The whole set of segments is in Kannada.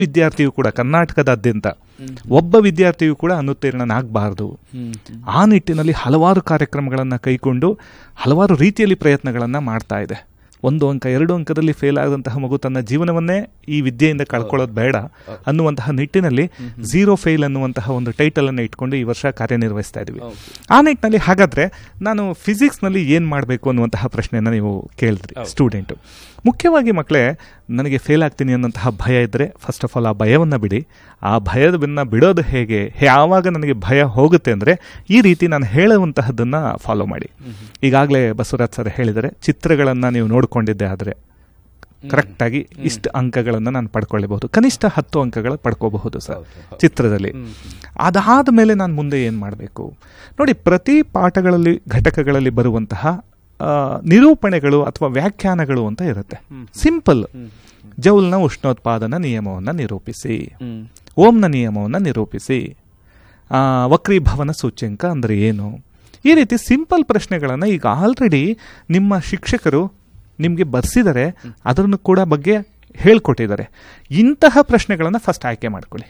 ವಿದ್ಯಾರ್ಥಿಯು ಕೂಡ ಕರ್ನಾಟಕದಾದ್ಯಂತ ಒಬ್ಬ ವಿದ್ಯಾರ್ಥಿಯು ಕೂಡ ಅನುತ್ತೀರ್ಣನಾಗಬಾರ್ದು ಆ ನಿಟ್ಟಿನಲ್ಲಿ ಹಲವಾರು ಕಾರ್ಯಕ್ರಮಗಳನ್ನು ಕೈಕೊಂಡು ಹಲವಾರು ರೀತಿಯಲ್ಲಿ ಪ್ರಯತ್ನಗಳನ್ನು ಮಾಡ್ತಾ ಇದೆ ಒಂದು ಅಂಕ ಎರಡು ಅಂಕದಲ್ಲಿ ಫೇಲ್ ಆದಂತಹ ಮಗು ತನ್ನ ಜೀವನವನ್ನೇ ಈ ವಿದ್ಯೆಯಿಂದ ಕಳ್ಕೊಳ್ಳೋದು ಬೇಡ ಅನ್ನುವಂತಹ ನಿಟ್ಟಿನಲ್ಲಿ ಝೀರೋ ಫೇಲ್ ಅನ್ನುವಂತಹ ಒಂದು ಟೈಟಲ್ ಅನ್ನು ಇಟ್ಕೊಂಡು ಈ ವರ್ಷ ಕಾರ್ಯನಿರ್ವಹಿಸ್ತಾ ಇದ್ವಿ ಆ ನಿಟ್ಟಿನಲ್ಲಿ ಹಾಗಾದ್ರೆ ನಾನು ಫಿಸಿಕ್ಸ್ನಲ್ಲಿ ಏನು ಮಾಡಬೇಕು ಅನ್ನುವಂತಹ ಪ್ರಶ್ನೆಯನ್ನು ನೀವು ಕೇಳಿದ್ರಿ ಸ್ಟೂಡೆಂಟು ಮುಖ್ಯವಾಗಿ ಮಕ್ಕಳೇ ನನಗೆ ಫೇಲ್ ಆಗ್ತೀನಿ ಅನ್ನೋಂತಹ ಭಯ ಇದ್ದರೆ ಫಸ್ಟ್ ಆಫ್ ಆಲ್ ಆ ಭಯವನ್ನು ಬಿಡಿ ಆ ಭಯದನ್ನ ಬಿಡೋದು ಹೇಗೆ ಯಾವಾಗ ನನಗೆ ಭಯ ಹೋಗುತ್ತೆ ಅಂದರೆ ಈ ರೀತಿ ನಾನು ಹೇಳುವಂತಹದ್ದನ್ನು ಫಾಲೋ ಮಾಡಿ ಈಗಾಗಲೇ ಬಸವರಾಜ್ ಸರ್ ಹೇಳಿದರೆ ಚಿತ್ರಗಳನ್ನು ನೀವು ನೋಡಿಕೊಂಡಿದ್ದೆ ಆದರೆ ಕರೆಕ್ಟಾಗಿ ಇಷ್ಟು ಅಂಕಗಳನ್ನು ನಾನು ಪಡ್ಕೊಳ್ಳಬಹುದು ಕನಿಷ್ಠ ಹತ್ತು ಅಂಕಗಳು ಪಡ್ಕೋಬಹುದು ಸರ್ ಚಿತ್ರದಲ್ಲಿ ಅದಾದ ಮೇಲೆ ನಾನು ಮುಂದೆ ಏನು ಮಾಡಬೇಕು ನೋಡಿ ಪ್ರತಿ ಪಾಠಗಳಲ್ಲಿ ಘಟಕಗಳಲ್ಲಿ ಬರುವಂತಹ ಆ, ನಿರೂಪಣೆಗಳು ಅಥವಾ ವ್ಯಾಖ್ಯಾನಗಳು ಅಂತ ಇರುತ್ತೆ ಸಿಂಪಲ್ ಜೌಲ್ನ ಉಷ್ಣೋತ್ಪಾದನ ನಿಯಮವನ್ನು ನಿರೂಪಿಸಿ ಓಂನ ನಿಯಮವನ್ನು ನಿರೂಪಿಸಿ ಆ, ವಕ್ರೀಭವನ ಸೂಚ್ಯಂಕ ಅಂದರೆ ಏನು ಈ ರೀತಿ ಸಿಂಪಲ್ ಪ್ರಶ್ನೆಗಳನ್ನು ಈಗ ಆಲ್ರೆಡಿ ನಿಮ್ಮ ಶಿಕ್ಷಕರು ನಿಮಗೆ ಬರ್ಸಿದ್ದಾರೆ ಅದನ್ನು ಕೂಡ ಬಗ್ಗೆ ಹೇಳ್ಕೊಟ್ಟಿದ್ದಾರೆ ಇಂತಹ ಪ್ರಶ್ನೆಗಳನ್ನು ಫಸ್ಟ್ ಆಯ್ಕೆ ಮಾಡ್ಕೊಳ್ಳಿ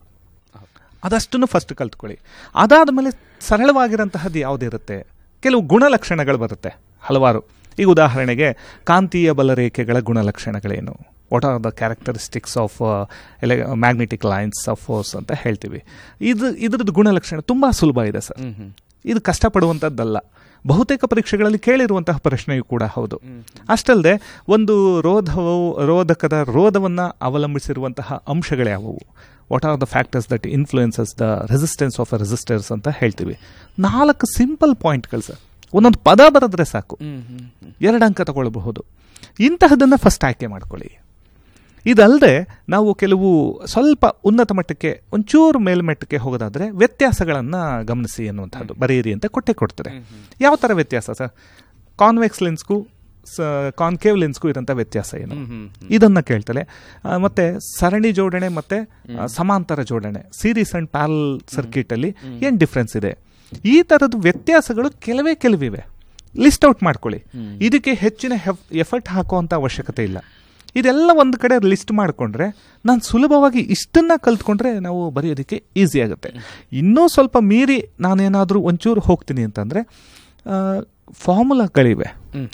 ಅದಷ್ಟನ್ನು ಫಸ್ಟ್ ಕಲ್ತ್ಕೊಳ್ಳಿ ಅದಾದ ಮೇಲೆ ಸರಳವಾಗಿರೋಂತಹದ್ದು ಯಾವುದಿರುತ್ತೆ ಕೆಲವು ಗುಣಲಕ್ಷಣಗಳು ಬರುತ್ತೆ ಹಲವಾರು ಈಗ ಉದಾಹರಣೆಗೆ ಕಾಂತೀಯ ಬಲರೇಖೆಗಳ ಗುಣಲಕ್ಷಣಗಳೇನು what are the characteristics of ಎಲೆ ಮ್ಯಾಗ್ನೆಟಿಕ್ ಲೈನ್ಸ್ ಆಫ್ ಫೋರ್ಸ್ ಅಂತ ಹೇಳ್ತೀವಿ ಇದು ಇದ್ರದ್ದು ಗುಣಲಕ್ಷಣ ತುಂಬ ಸುಲಭ ಇದೆ ಸರ್ ಇದು ಕಷ್ಟಪಡುವಂಥದ್ದಲ್ಲ ಬಹುತೇಕ ಪರೀಕ್ಷೆಗಳಲ್ಲಿ ಕೇಳಿರುವಂತಹ ಪ್ರಶ್ನೆಯೂ ಕೂಡ ಹೌದು ಅಷ್ಟಲ್ಲದೆ ಒಂದು ರೋಧವು ರೋಧಕದ ರೋಧವನ್ನು ಅವಲಂಬಿಸಿರುವಂತಹ ಅಂಶಗಳ್ಯಾವುವು what are the factors that influences the resistance of a resistors ಅಂತ ಹೇಳ್ತೀವಿ ನಾಲ್ಕು ಸಿಂಪಲ್ ಪಾಯಿಂಟ್ಗಳು ಸರ್ ಒಂದೊಂದು ಪದ ಬರೆದ್ರೆ ಸಾಕು ಎರಡು ಅಂಕ ತಗೊಳ್ಬಹುದು ಇಂತಹದನ್ನು ಫಸ್ಟ್ ಆಯ್ಕೆ ಮಾಡ್ಕೊಳ್ಳಿ ಇದಲ್ಲದೆ ನಾವು ಕೆಲವು ಸ್ವಲ್ಪ ಉನ್ನತ ಮಟ್ಟಕ್ಕೆ ಒಂಚೂರು ಮೇಲ್ಮಟ್ಟಕ್ಕೆ ಹೋಗೋದಾದ್ರೆ ವ್ಯತ್ಯಾಸಗಳನ್ನು ಗಮನಿಸಿ ಅನ್ನುವಂಥದ್ದು ಬರೆಯಿರಿ ಅಂತ ಕೊಟ್ಟೆ ಕೊಡ್ತಾರೆ ಯಾವ ಥರ ವ್ಯತ್ಯಾಸ ಸರ್ ಕಾನ್ವೆಕ್ಸ್ ಲೆನ್ಸ್ಗೂ ಕಾನ್ಕೇವ್ ಲೆನ್ಸ್ಗೂ ಇರೋಂಥ ವ್ಯತ್ಯಾಸ ಏನು ಇದನ್ನ ಕೇಳ್ತಾಳೆ ಆ, ಮತ್ತೆ ಸರಣಿ ಜೋಡಣೆ ಮತ್ತೆ ಆ, ಸಮಾಂತರ ಜೋಡಣೆ ಸೀರೀಸ್ ಅಂಡ್ ಪ್ಯಾರಲ್ ಸರ್ಕಿಟ್ ಅಲ್ಲಿ ಏನ್ ಡಿಫ್ರೆನ್ಸ್ ಇದೆ ಈ ತರದ ವ್ಯತ್ಯಾಸಗಳು ಕೆಲವೇ ಕೆಲವಿವೆ ಲಿಸ್ಟ್ ಔಟ್ ಮಾಡ್ಕೊಳ್ಳಿ ಇದಕ್ಕೆ ಹೆಚ್ಚಿನ ಎಫರ್ಟ್ ಹಾಕುವಂತ ಅವಶ್ಯಕತೆ ಇಲ್ಲ ಇದೆಲ್ಲ ಒಂದು ಕಡೆ ಲಿಸ್ಟ್ ಮಾಡಿಕೊಂಡ್ರೆ ನಾನು ಸುಲಭವಾಗಿ ಇಷ್ಟನ್ನ ಕಲ್ತ್ಕೊಂಡ್ರೆ ನಾವು ಬರೆಯೋದಕ್ಕೆ ಈಸಿ ಆಗುತ್ತೆ ಇನ್ನೂ ಸ್ವಲ್ಪ ಮೀರಿ ನಾನೇನಾದರೂ ಒಂಚೂರು ಹೋಗ್ತೀನಿ ಅಂತಂದ್ರೆ ಫಾರ್ಮುಲಾಗಳಿವೆ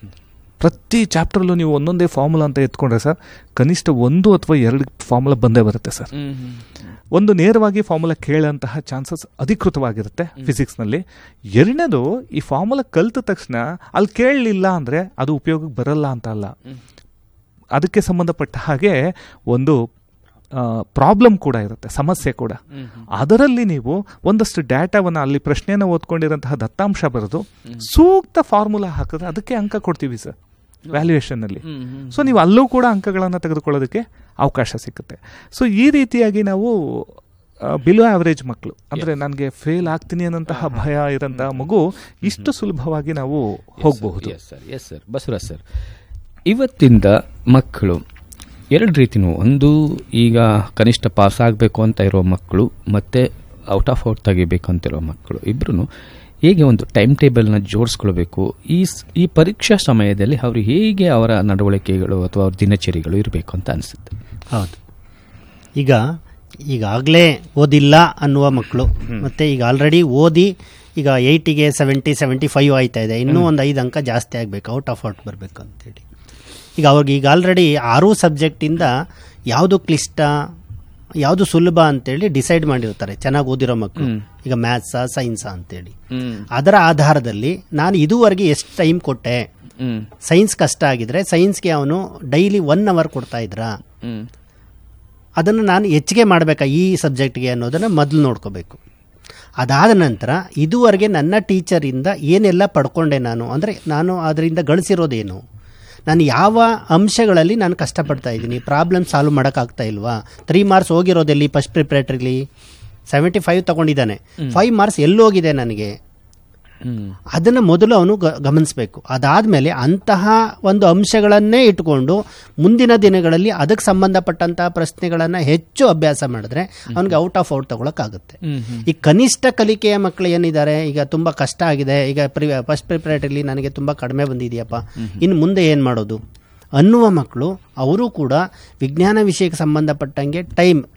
ಪ್ರತಿ ಚಾಪ್ಟರ್ಲು ನೀವು ಒಂದೊಂದೇ ಫಾರ್ಮುಲಾ ಅಂತ ಎತ್ಕೊಂಡ್ರೆ ಸರ್ ಕನಿಷ್ಠ ಒಂದು ಅಥವಾ ಎರಡು ಫಾರ್ಮುಲಾ ಬಂದೇ ಬರುತ್ತೆ ಸರ್ ಒಂದು ನೇರವಾಗಿ ಫಾರ್ಮುಲಾ ಕೇಳೋಂತಹ ಚಾನ್ಸಸ್ ಅಧಿಕೃತವಾಗಿರುತ್ತೆ ಫಿಸಿಕ್ಸ್ನಲ್ಲಿ ಎರಡನೇದು ಈ ಫಾರ್ಮುಲಾ ಕಲ್ತ ತಕ್ಷಣ ಅಲ್ಲಿ ಕೇಳಲಿಲ್ಲ ಅಂದರೆ ಅದು ಉಪಯೋಗಕ್ಕೆ ಬರಲ್ಲ ಅಂತ ಅಲ್ಲ ಅದಕ್ಕೆ ಸಂಬಂಧಪಟ್ಟ ಹಾಗೆ ಒಂದು ಪ್ರಾಬ್ಲಮ್ ಕೂಡ ಇರುತ್ತೆ ಸಮಸ್ಯೆ ಕೂಡ ಅದರಲ್ಲಿ ನೀವು ಒಂದಷ್ಟು ಡೇಟಾವನ್ನು ಅಲ್ಲಿ ಪ್ರಶ್ನೆಯನ್ನು ಓದ್ಕೊಂಡಿರೋಂತಹ ದತ್ತಾಂಶ ಬರೆದು ಸೂಕ್ತ ಫಾರ್ಮುಲಾ ಹಾಕಿದ್ರೆ ಅದಕ್ಕೆ ಅಂಕ ಕೊಡ್ತೀವಿ ಸರ್ ವ್ಯಾಲ್ಯೂಯೇಷನ್ ಅಲ್ಲಿ ಸೊ ನೀವು ಅಲ್ಲೂ ಕೂಡ ಅಂಕಗಳನ್ನು ತೆಗೆದುಕೊಳ್ಳೋದಕ್ಕೆ ಅವಕಾಶ ಸಿಗುತ್ತೆ ಸೊ ಈ ರೀತಿಯಾಗಿ ನಾವು ಬಿಲೋ ಆವರೇಜ್ ಮಕ್ಕಳು ಅಂದ್ರೆ ನನಗೆ ಫೇಲ್ ಆಗ್ತೀನಿ ಅನ್ನೋಂತಹ ಭಯ ಇರೋಂತಹ ಮಗು ಇಷ್ಟು ಸುಲಭವಾಗಿ ನಾವು ಹೋಗಬಹುದು yes sir yes sir Basavaraj sir ಇವತ್ತಿಂದ ಮಕ್ಕಳು ಎರಡು ರೀತಿನೂ ಒಂದು ಈಗ ಕನಿಷ್ಠ ಪಾಸ್ ಆಗಬೇಕು ಅಂತ ಇರೋ ಮಕ್ಕಳು ಮತ್ತು ಔಟ್ ಆಫ್ ಔಟ್ ತೆಗಿಬೇಕು ಅಂತ ಇರೋ ಮಕ್ಕಳು ಇಬ್ಬರು ಹೇಗೆ ಒಂದು ಟೈಮ್ ಟೇಬಲ್ನ ಜೋಡಿಸ್ಕೊಳ್ಬೇಕು ಈ ಸ್- ಈ ಪರೀಕ್ಷಾ ಸಮಯದಲ್ಲಿ ಅವರು ಹೇಗೆ ಅವರ ನಡವಳಿಕೆಗಳು ಅಥವಾ ಅವ್ರ ದಿನಚರಿಗಳು ಇರಬೇಕು ಅಂತ ಅನಿಸುತ್ತೆ ಹೌದು ಈಗ ಈಗಾಗಲೇ ಓದಿಲ್ಲ ಅನ್ನುವ ಮಕ್ಕಳು ಮತ್ತೆ ಈಗ ಆಲ್ರೆಡಿ ಓದಿ ಈಗ ಏಯ್ಟಿಗೆ ಸೆವೆಂಟಿ ಸೆವೆಂಟಿ ಫೈವ್ ಆಯ್ತಾ ಇದೆ ಇನ್ನೂ ಒಂದು ಐದು ಅಂಕ ಜಾಸ್ತಿ ಆಗಬೇಕು ಔಟ್ ಆಫ್ ಔಟ್ ಬರಬೇಕು ಅಂತೇಳಿ ಈಗ ಅವ್ರಿಗೆ ಈಗ ಆಲ್ರೆಡಿ ಆರೂ ಸಬ್ಜೆಕ್ಟಿಂದ ಯಾವುದು ಕ್ಲಿಷ್ಟ ಯಾವುದು ಸುಲಭ ಅಂತೇಳಿ ಡಿಸೈಡ್ ಮಾಡಿರ್ತಾರೆ ಚೆನ್ನಾಗಿ ಓದಿರೋ ಮಕ್ಕಳು ಈಗ ಮ್ಯಾಥ್ಸಾ ಸೈನ್ಸಾ ಅಂತೇಳಿ ಅದರ ಆಧಾರದಲ್ಲಿ ನಾನು ಇದುವರೆಗೆ ಎಷ್ಟು ಟೈಮ್ ಕೊಟ್ಟೆ ಸೈನ್ಸ್ ಕಷ್ಟ ಆಗಿದ್ರೆ ಸೈನ್ಸ್ಗೆ ಅವನು ಡೈಲಿ ಒನ್ ಅವರ್ ಕೊಡ್ತಾ ಇದ್ರಾ ಅದನ್ನು ನಾನು ಹೆಚ್ಚಿಗೆ ಮಾಡಬೇಕಾ ಈ ಸಬ್ಜೆಕ್ಟ್ಗೆ ಅನ್ನೋದನ್ನು ಮೊದಲು ನೋಡ್ಕೋಬೇಕು ಅದಾದ ನಂತರ ಇದುವರೆಗೆ ನನ್ನ ಟೀಚರಿಂದ ಏನೆಲ್ಲ ಪಡ್ಕೊಂಡೆ ನಾನು ಅಂದರೆ ನಾನು ಅದರಿಂದ ಗಳಿಸಿರೋದೇನು ನಾನು ಯಾವ ಅಂಶಗಳಲ್ಲಿ ನಾನು ಕಷ್ಟಪಡ್ತಾ ಇದ್ದೀನಿ ಪ್ರಾಬ್ಲಮ್ ಸಾಲ್ವ್ ಮಾಡೋಕ್ಕಾಗ್ತಾ ಇಲ್ವಾ ತ್ರೀ ಮಾರ್ಕ್ಸ್ ಹೋಗಿರೋದೆಲ್ಲಿ ಫಸ್ಟ್ ಪ್ರಿಪ್ರೇಟ್ರಿಲಿ ಸೆವೆಂಟಿ ಫೈವ್ ತಗೊಂಡಿದ್ದಾನೆ ಫೈವ್ ಮಾರ್ಕ್ಸ್ ಎಲ್ಲೋಗಿದೆ ನನಗೆ ಅದನ್ನು ಮೊದಲು ಅವನು ಗ ಗಮನಿಸಬೇಕು ಅದಾದಮೇಲೆ ಅಂತಹ ಒಂದು ಅಂಶಗಳನ್ನೇ ಇಟ್ಕೊಂಡು ಮುಂದಿನ ದಿನಗಳಲ್ಲಿ ಅದಕ್ಕೆ ಸಂಬಂಧಪಟ್ಟಂತಹ ಪ್ರಶ್ನೆಗಳನ್ನು ಹೆಚ್ಚು ಅಭ್ಯಾಸ ಮಾಡಿದ್ರೆ ಅವನಿಗೆ ಔಟ್ ಆಫ್ ಔಟ್ ತಗೊಳಕ್ಕಾಗುತ್ತೆ ಈ ಕನಿಷ್ಠ ಕಲಿಕೆಯ ಮಕ್ಕಳು ಏನಿದ್ದಾರೆ ಈಗ ತುಂಬ ಕಷ್ಟ ಆಗಿದೆ ಈಗ ಪ್ರಿ ಫಸ್ಟ್ ಪ್ರಿಪ್ರೇಟರಿಲಿ ನನಗೆ ತುಂಬ ಕಡಿಮೆ ಬಂದಿದೆಯಪ್ಪ ಇನ್ನು ಮುಂದೆ ಏನು ಮಾಡೋದು ಅನ್ನುವ ಮಕ್ಕಳು ಅವರು ಕೂಡ ವಿಜ್ಞಾನ ವಿಷಯಕ್ಕೆ ಸಂಬಂಧಪಟ್ಟಂಗೆ ಟೈಮ್